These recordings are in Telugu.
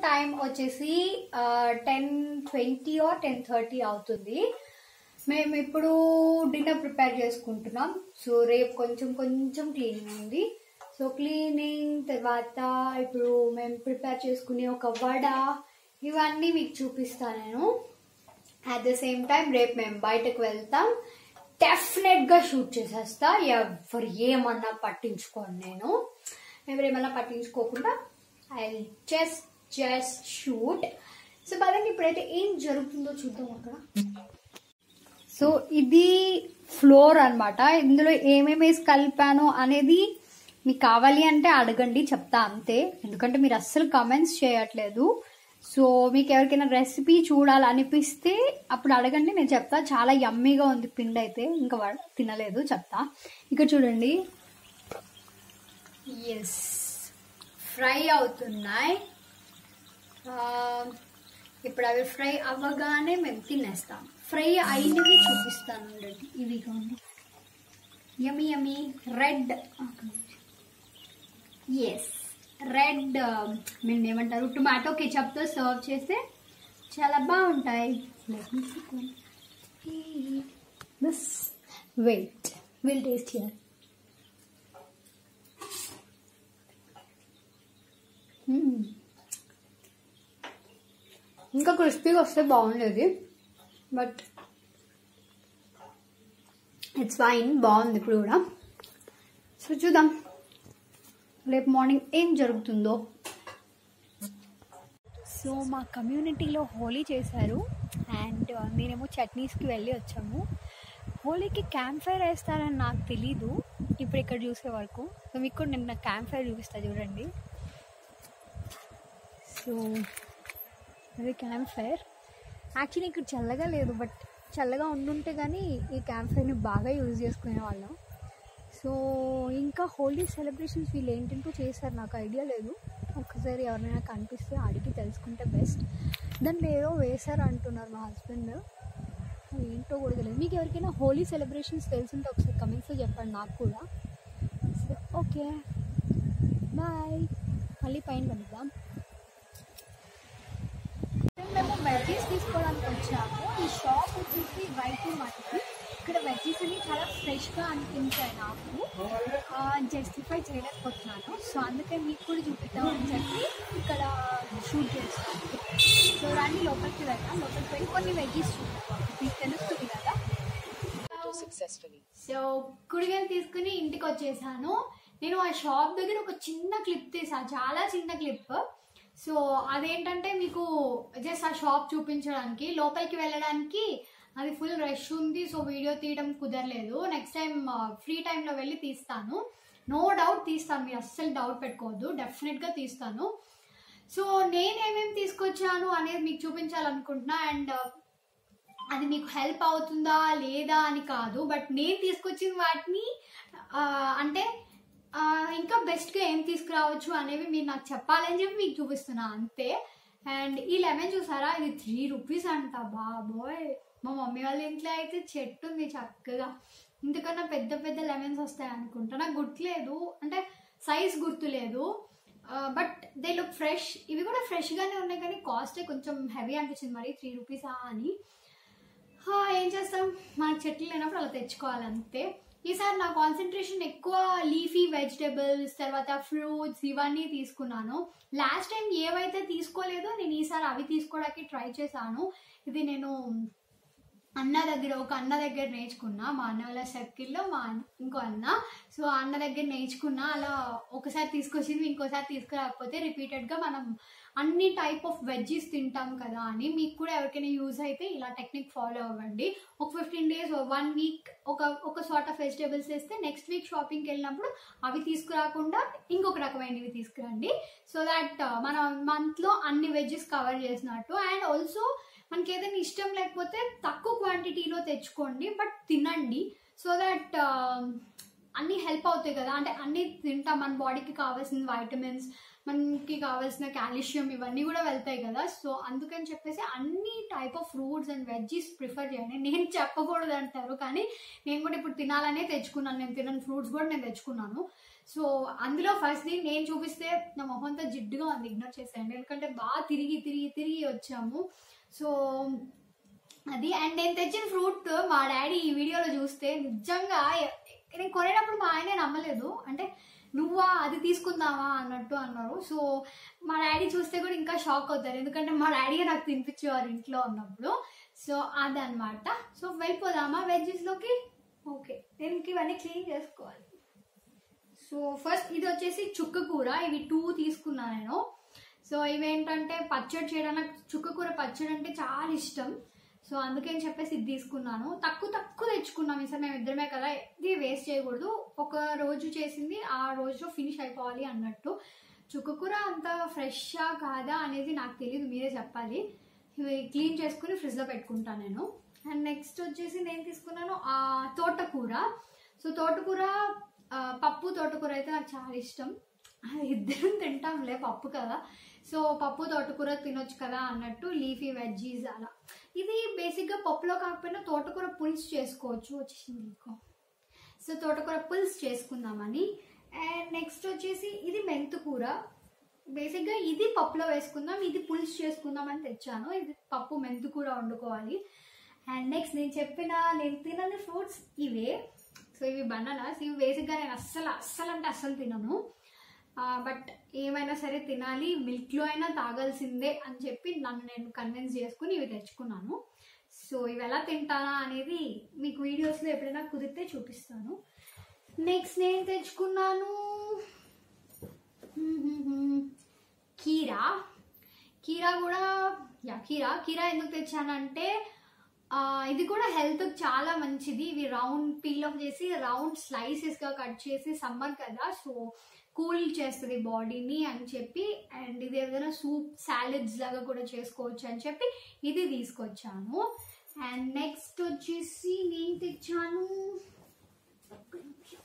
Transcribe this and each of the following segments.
టైం వచ్చేసి ten twenty or ten thirty అవుతుంది మేము ఇప్పుడు డిన్నర్ ప్రిపేర్ చేసుకుంటున్నాం సో రేపు కొంచెం కొంచెం క్లీనింగ్ ఉంది సో క్లీనింగ్ తర్వాత ఇప్పుడు మేము ప్రిపేర్ చేసుకునే ఒక వడ ఇవన్నీ మీకు చూపిస్తాను నేను అట్ ద సేమ్ టైం రేపు మేము బయటకు వెళ్తాం డెఫినెట్ గా షూట్ చేసేస్తా ఎవరు ఏమన్నా పట్టించుకోను నేను ఎవరేమన్నా పట్టించుకోకుండా I just just shoot so పదండి ఇప్పుడైతే ఏం జరుగుతుందో చూద్దాం అక్కడ సో ఇది ఫ్లోర్ అన్నమాట ఇందులో ఏమేమి వేసి కలిపాను అనేది మీకు కావాలి అంటే అడగండి చెప్తా అంతే ఎందుకంటే మీరు అస్సలు కమెంట్స్ చేయట్లేదు సో మీకు ఎవరికైనా రెసిపీ చూడాలనిపిస్తే అప్పుడు అడగండి నేను చెప్తా చాలా యమ్మీగా ఉంది పిండి అయితే ఇంకా వా- తినలేదు చెప్తా ఇక్కడ చూడండి ఎస్ ఫ్రై అవుతున్నాయి ఆ, ఇప్పుడు అవి ఫ్రై అవ్వగానే మేము తినేస్తాం ఫ్రై అయినవి చూపిస్తాను ఉండండి ఇవి candy yummy yummy red yes red మేము ఏమంటారు టొమాటో కెచప్తో సర్వ్ చేస్తే చాలా బాగుంటాయి బస్ వెయిట్ విల్ టేస్ట్ హియర్ ఇంకా క్రిస్పీగా వస్తే బాగుండేది బట్ ఇట్స్ ఫైన్ బాగుంది ఇప్పుడు కూడా సో చూద్దాం రేపు మార్నింగ్ ఏం జరుగుతుందో సో మా కమ్యూనిటీలో హోలీ చేశారు అండ్ నేనేమో చట్నీస్కి వెళ్ళి వచ్చాము హోలీకి క్యాంప్ ఫైర్ వేస్తారని నాకు తెలీదు ఇప్పుడు ఇక్కడ చూసే వరకు సో మీకు కూడా నిన్న క్యాంప్ ఫైర్ చూపిస్తా చూడండి సో అది క్యాంప్ ఫైర్ యాక్చువల్లీ ఇక్కడ చల్లగా లేదు బట్ చల్లగా ఉండుంటే కానీ ఈ క్యాంప్ ఫైర్ని బాగా యూజ్ చేసుకునే వాళ్ళం సో ఇంకా హోలీ సెలబ్రేషన్స్ వీళ్ళు ఏంటంటూ చేశారు నాకు ఐడియా లేదు ఒకసారి ఎవరైనా కనిపిస్తే అడిగి తెలుసుకుంటే బెస్ట్ దాంట్లో ఏదో వేశారు అంటున్నారు మా హస్బెండ్ అది ఏంటో కూడా తెలియదు మీకు ఎవరికైనా హోలీ సెలబ్రేషన్స్ తెలుసుంటే ఒకసారి కమెంట్స్లో చెప్పండి నాకు కూడా సో ఓకే బాయ్ మళ్ళీ పైన కలుద్దాం మేము వెజ్జీస్ తీసుకోవడానికి వచ్చాము ఈ షాప్ వచ్చేసి వైట్ మనకి ఇక్కడ వెజ్జీస్ అన్ని చాలా ఫ్రెష్గా అనిపించాయి నాకు జస్టిఫై చేయలేకపోతున్నాను సో అందుకే మీకు కూడా చూపిద్దామని చెప్పి ఇక్కడ షూట్ చేస్తాను సో రండి లోపలికి వెళ్దాం లోపలికి వెళ్ళి కొన్ని వెజ్జీస్ చూద్దాం మీకు తెలుస్తుంది కదా successfully. సో కూరగాయలు తీసుకుని ఇంటికి వచ్చేసాను నేను ఆ షాప్ దగ్గర ఒక చిన్న క్లిప్ తీసా చాలా చిన్న క్లిప్ సో అదేంటంటే మీకు జస్ట్ ఆ షాప్ చూపించడానికి లోపలికి వెళ్ళడానికి అది ఫుల్ రష్ ఉంది సో వీడియో తీయడం కుదరలేదు నెక్స్ట్ టైం ఫ్రీ టైంలో వెళ్ళి తీస్తాను నో డౌట్ తీస్తాను మీరు అస్సలు డౌట్ పెట్టుకోవద్దు డెఫినెట్గా తీస్తాను సో నేనేమేమి తీసుకొచ్చాను అనేది మీకు చూపించాలనుకుంటున్నా అండ్ అది మీకు హెల్ప్ అవుతుందా లేదా అని కాదు బట్ నేను తీసుకొచ్చిన వాటిని ఆ, అంటే ఆ, ఇంకా బెస్ట్గా ఏం తీసుకురావచ్చు అనేవి మీరు నాకు చెప్పాలని చెప్పి మీకు చూపిస్తున్నా అంతే అండ్ ఈ లెమన్ చూసారా ఇది త్రీ రూపీస్ అంట బాబోయ్ మా మమ్మీ వాళ్ళ ఇంట్లో అయితే చెట్టు ఉంది చక్కగా ఇంతకన్నా పెద్ద పెద్ద లెమన్స్ వస్తాయి అనుకుంటా నాకు గుర్తులేదు అంటే సైజ్ గుర్తులేదు బట్ దే లుక్ ఫ్రెష్ ఇవి కూడా ఫ్రెష్గానే ఉన్నాయి కానీ కాస్ట్ కొంచెం హెవీ అనిపించింది మరి త్రీ రూపీసా అని హా, ఏం చేస్తాం మనకు చెట్లు లేనప్పుడు అలా తెచ్చుకోవాలి అంతే ఈసారి నా కాన్సన్ట్రేషన్ ఎక్కువ లీఫీ వెజిటేబుల్స్ తర్వాత ఫ్రూట్స్ ఇవన్నీ తీసుకున్నాను లాస్ట్ టైం ఏవైతే తీసుకోలేదో నేను ఈసారి అవి తీసుకోవడానికి ట్రై చేశాను ఇది నేను అన్న దగ్గర ఒక అన్న దగ్గర నేర్చుకున్నా మా అన్న వాళ్ళ సర్కిల్లో మా అన్న- ఇంకో అన్న సో ఆ అన్న దగ్గర నేర్చుకున్నా అలా ఒకసారి తీసుకొచ్చింది ఇంకోసారి తీసుకురాకపోతే రిపీటెడ్గా మనం అన్ని టైప్ ఆఫ్ వెజ్జీస్ తింటాం కదా అని మీకు కూడా ఎవరికైనా యూజ్ అయితే ఇలా టెక్నిక్ ఫాలో అవ్వండి ఒక ఫిఫ్టీన్ డేస్ వన్ వీక్ ఒక ఒక సార్ట్ ఆఫ్ వెజిటేబుల్స్ వేస్తే నెక్స్ట్ వీక్ షాపింగ్కి వెళ్ళినప్పుడు అవి తీసుకురాకుండా ఇంకొక రకమైనవి తీసుకురండి సో దట్ మన మంత్లో అన్ని వెజ్జెస్ కవర్ చేసినట్టు అండ్ ఆల్సో మనకి ఏదైనా ఇష్టం లేకపోతే తక్కువ క్వాంటిటీలో తెచ్చుకోండి బట్ తినండి సో దట్ అన్నీ హెల్ప్ అవుతాయి కదా అంటే అన్నీ తింటాం మన బాడీకి కావాల్సిన వైటమిన్స్ మనకి కావాల్సిన కాల్షియం ఇవన్నీ కూడా వెళ్తాయి కదా సో అందుకని చెప్పేసి అన్ని type of fruits and veggies prefer చేయండి నేను చెప్పకూడదు అంటారు కానీ నేను కూడా ఇప్పుడు తినాలనే తెచ్చుకున్నాను నేను తినని ఫ్రూట్స్ కూడా నేను తెచ్చుకున్నాను సో అందులో ఫస్ట్ థింగ్ నేను చూపిస్తే నా మొహంతో జిడ్డుగా ఉంది ఇగ్నోర్ చేసేయండి ఎందుకంటే బాగా తిరిగి తిరిగి తిరిగి వచ్చాము సో అది అండ్ నేను తెచ్చిన ఫ్రూట్ మా డాడీ ఈ వీడియోలో చూస్తే నిజంగా ఎ- నేను కొనేటప్పుడు మా ఆయనే నమ్మలేదు అంటే నువ్వా అది తీసుకుందామా అన్నట్టు అన్నారు సో మా డాడీ చూస్తే కూడా ఇంకా షాక్ అవుతారు ఎందుకంటే మా డాడీ నాకు తినిపించేవారు ఇంట్లో ఉన్నప్పుడు సో అదనమాట సో వెళ్ళిపోదామా వెజ్జెస్లోకి ఓకే నేను ఇంక ఇవన్నీ క్లీన్ చేసుకోవాలి సో ఫస్ట్ ఇది వచ్చేసి చుక్క కూర ఇవి టూ తీసుకున్నా నేను సో ఇవేంటంటే పచ్చడి చేయడం నాకు చుక్క కూర పచ్చడి అంటే చాలా ఇష్టం సో అందుకని చెప్పేసి ఇది తీసుకున్నాను తక్కువ తక్కువ తెచ్చుకున్నాం ఈసారి మేము ఇద్దరమే కదా ఇది వేస్ట్ చేయకూడదు ఒక రోజు చేసింది ఆ రోజులో ఫినిష్ అయిపోవాలి అన్నట్టు చుక్క కూర అంత ఫ్రెష్గా కాదా అనేది నాకు తెలియదు మీరే చెప్పాలి ఇవి క్లీన్ చేసుకుని ఫ్రిడ్జ్లో పెట్టుకుంటాను నేను అండ్ నెక్స్ట్ వచ్చేసి నేను తీసుకున్నాను ఆ తోటకూర సో తోటకూర ఆ, పప్పు తోటకూర అయితే నాకు చాలా ఇష్టం ఇద్దరం తింటాంలే పప్పు కదా సో పప్పు తోటకూర తినొచ్చు కదా అన్నట్టు లీఫీ వెజ్జీస్ అలా ఇది బేసిక్గా పప్పులో కాకపోయినా తోటకూర పులుసు చేసుకోవచ్చు వచ్చేసింది మీకు సో తోటకూర పులుసు చేసుకుందామని అండ్ నెక్స్ట్ వచ్చేసి ఇది మెంతుకూర బేసిక్గా ఇది పప్పులో వేసుకుందాం ఇది పులుసు చేసుకుందాం అని తెచ్చాను ఇది పప్పు మెంతుకూర వండుకోవాలి అండ్ నెక్స్ట్ నేను చెప్పిన నేను తినని ఫ్రూట్స్ ఇవే సో ఇవి బనానాస్ ఇవి బేసిక్గా నేను అస్సలు అస్సలు అంటే అస్సలు తినను బట్ ఏమైనా సరే తినాలి మిల్క్లో అయినా తాగాల్సిందే అని చెప్పి నన్ను నేను కన్విన్స్ చేసుకుని ఇవి తెచ్చుకున్నాను సో ఇవి ఎలా తింటానా అనేది మీకు వీడియోస్లో ఎప్పుడైనా కుదిరితే చూపిస్తాను నెక్స్ట్ నేను తెచ్చుకున్నాను కీరా కీరా కూడా యా కీరా కీరా ఎందుకు తెచ్చానంటే ఆ, ఇది కూడా హెల్త్ చాలా మంచిది ఇవి రౌండ్ పీల్ ఆఫ్ చేసి రౌండ్ స్లైసెస్గా కట్ చేసి సమ్మర్ కదా సో కూల్ చేస్తుంది బాడీని అని చెప్పి అండ్ ఇది ఏదైనా సూప్ సాలెడ్స్ లాగా కూడా చేసుకోవచ్చు అని చెప్పి ఇది తీసుకొచ్చాను అండ్ నెక్స్ట్ వచ్చేసి నేను తెచ్చాను ఒక్క నిమిషం.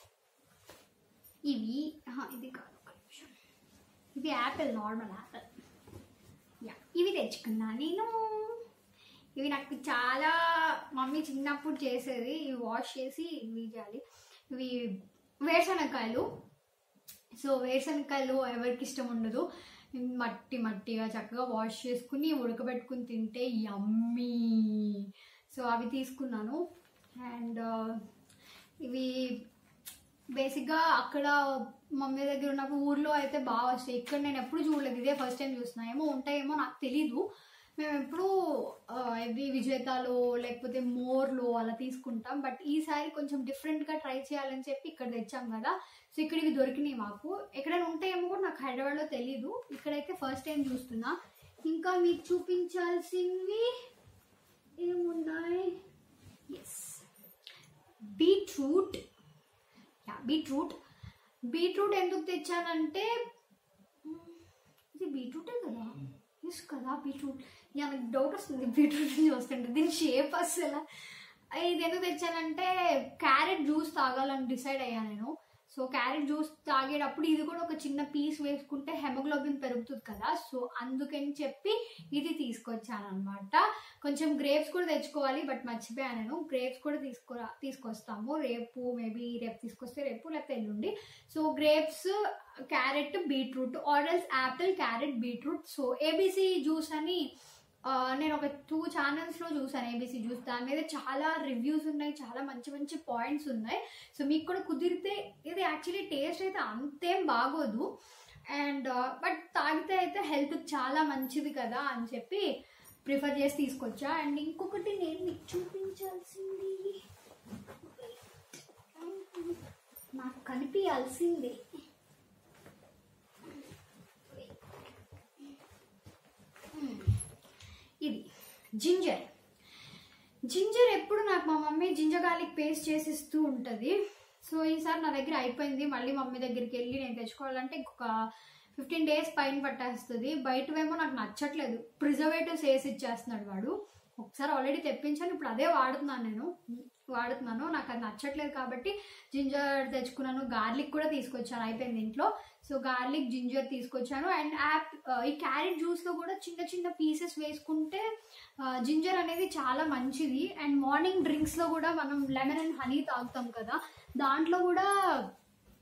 ఇవి ఆహా, ఇది కాదు ఒక్క నిమిషం. ఇది యాపిల్ నార్మల్ యాపిల్ యా ఇవి తెచ్చుకున్నా నేను ఇవి నాకు చాలా మమ్మీ చిన్నప్పుడు చేసేది ఇవి వాష్ చేసి ఇవి చేయాలి ఇవి వేరుశనగకాయలు సో వేరుశనగకాయలు ఎవరికి ఇష్టం ఉండదు మట్టి మట్టిగా చక్కగా వాష్ చేసుకుని ఉడకబెట్టుకుని తింటే యమ్మీ సో అవి తీసుకున్నాను అండ్ ఇవి బేసిక్గా అక్కడ మమ్మీ దగ్గర ఉన్నప్పుడు ఊర్లో అయితే బాగా వస్తాయి ఇక్కడ నేను ఎప్పుడు చూడలేదు ఇదే ఫస్ట్ టైం చూస్తున్నా ఏమో ఉంటాయేమో నాకు తెలీదు మేము ఎప్పుడు ఆ, ఇవి విజేతాలో లేకపోతే మోర్లో అలా తీసుకుంటాం బట్ ఈసారి కొంచెం డిఫరెంట్గా ట్రై చేయాలని చెప్పి ఇక్కడ తెచ్చాం కదా సో ఇక్కడ ఇవి దొరికినాయి మాకు ఎక్కడైనా ఉంటాయేమో కూడా నాకు హైదరాబాద్లో తెలీదు ఇక్కడైతే ఫస్ట్ టైం చూస్తున్నా ఇంకా మీకు చూపించాల్సినవి ఏమున్నాయి yes beetroot yeah beetroot beetroot ఎందుకు తెచ్చానంటే మ్, ఇది బీట్రూటే కదా ఎస్ కదా బీట్రూట్ యా నాకు డౌట్ వస్తుంది బీట్రూట్ చూస్తుంటే దీని షేప్ అసలు ఇది ఎందుకు తెచ్చానంటే క్యారెట్ జ్యూస్ తాగాలని డిసైడ్ అయ్యా నేను సో క్యారెట్ జ్యూస్ తాగేటప్పుడు ఇది కూడా ఒక చిన్న పీస్ వేసుకుంటే హెమోగ్లోబిన్ పెరుగుతుంది కదా సో అందుకని చెప్పి ఇది తీసుకొచ్చాను అనమాట కొంచెం గ్రేప్స్ కూడా తెచ్చుకోవాలి బట్ మర్చిపోయాను నేను గ్రేప్స్ కూడా తీసుకో తీసుకొస్తాము రేపు మేబీ రేపు తీసుకొస్తే రేపు లేకపోతే ఎల్లుండి so grapes carrot beetroot orders apple carrot beetroot so ABC juice అని ఆ, నేను ఒక టూ ఛానల్స్లో చూసాను ఏబీసీ జ్యూస్ దాని మీద చాలా రివ్యూస్ ఉన్నాయి చాలా మంచి మంచి పాయింట్స్ ఉన్నాయి సో మీకు కూడా కుదిరితే ఇది యాక్చువల్లీ టేస్ట్ అయితే అంతేం బాగోదు అండ్ బట్ తాగితే అయితే హెల్త్ చాలా మంచిది కదా అని చెప్పి ప్రిఫర్ చేసి తీసుకొచ్చా అండ్ ఇంకొకటి నేను మీకు చూపించాల్సింది నాకు కనిపించాల్సింది ఇది జింజర్ జింజర్ ఎప్పుడు నాకు మా మమ్మీ జింజర్ గార్లిక్ పేస్ట్ చేసిస్తూ ఉంటుంది సో ఈసారి నా దగ్గర అయిపోయింది మళ్ళీ మమ్మీ దగ్గరికి వెళ్ళి నేను తెచ్చుకోవాలంటే ఇంకొక ఫిఫ్టీన్ డేస్ పైన పట్టేస్తుంది బయటవేమో నాకు నచ్చట్లేదు ప్రిజర్వేటివ్స్ వేసి ఇచ్చేస్తున్నాడు వాడు ఒకసారి ఆల్రెడీ తెప్పించాను ఇప్పుడు అదే వాడుతున్నాను నేను వాడుతున్నాను నాకు అది నచ్చట్లేదు కాబట్టి జింజర్ తెచ్చుకున్నాను గార్లిక్ కూడా తీసుకొచ్చాను అయిపోయింది ఇంట్లో సో గార్లిక్ జింజర్ తీసుకొచ్చాను అండ్ యాప్ ఈ క్యారెట్ జ్యూస్లో కూడా చిన్న చిన్న పీసెస్ వేసుకుంటే జింజర్ అనేది చాలా మంచిది అండ్ మార్నింగ్ డ్రింక్స్లో కూడా మనం లెమన్ అండ్ హనీ తాగుతాం కదా దాంట్లో కూడా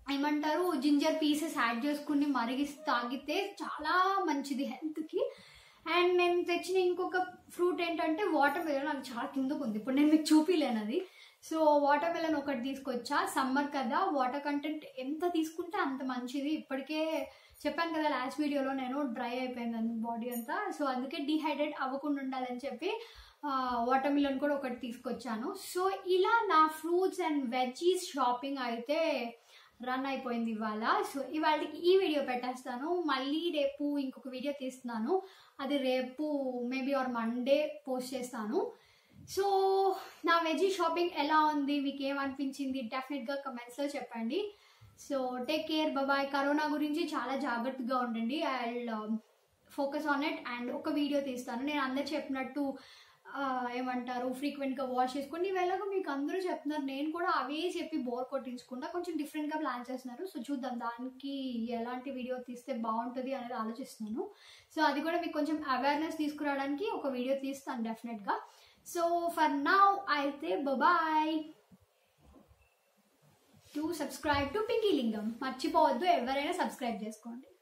ఏమంటారు జింజర్ పీసెస్ యాడ్ చేసుకుని మరిగిసి తాగితే చాలా మంచిది హెల్త్కి అండ్ నేను తెచ్చిన ఇంకొక ఫ్రూట్ ఏంటంటే వాటర్ మెలన్ నాకు చాలా కిందకు ఉంది ఇప్పుడు నేను మీకు చూపిలేను అది సో వాటర్ మెలన్ ఒకటి తీసుకొచ్చా సమ్మర్ కదా వాటర్ కంటెంట్ ఎంత తీసుకుంటే అంత మంచిది ఇప్పటికే చెప్పాను కదా లాస్ట్ వీడియోలో నేను డ్రై అయిపోయింది బాడీ అంతా సో అందుకే డిహైడ్రేట్ అవ్వకుండా ఉండాలని చెప్పి వాటర్ మిలన్ కూడా ఒకటి తీసుకొచ్చాను సో ఇలా నా ఫ్రూట్స్ అండ్ వెజ్జీస్ షాపింగ్ అయితే రన్ అయిపోయింది ఇవాళ సో ఇవాళకి ఈ వీడియో పెట్టేస్తాను మళ్ళీ రేపు ఇంకొక వీడియో తీస్తున్నాను అది రేపు మేబీ ఆర్ మండే పోస్ట్ చేస్తాను సో నా వెజీ షాపింగ్ ఎలా ఉంది మీకు ఏమనిపించింది డెఫినెట్గా కమెంట్స్లో చెప్పండి so take care bye bye corona గురించి చాలా జాగ్రత్తగా ఉండండి I focus on it and ఒక వీడియో తీస్తాను నేను అందరు చెప్పినట్టు ఆ, ఏమంటారు ఫ్రీక్వెంట్గా వాష్ చేసుకుని ఇవేళగా మీకు అందరూ చెప్తున్నారు నేను కూడా అవే చెప్పి బోర్ కొట్టించకుండా కొంచెం డిఫరెంట్గా ప్లాన్ చేస్తున్నారు సో చూద్దాం దానికి ఎలాంటి వీడియో తీస్తే బాగుంటుంది అనేది ఆలోచిస్తున్నాను సో అది కూడా మీకు కొంచెం అవేర్నెస్ తీసుకురావడానికి ఒక వీడియో తీస్తాను డెఫినెట్గా సో ఫర్ నౌ అయితే bye to subscribe to Pinky Lingam మర్చిపోవద్దు ఎవరైనా సబ్స్క్రైబ్ చేసుకోండి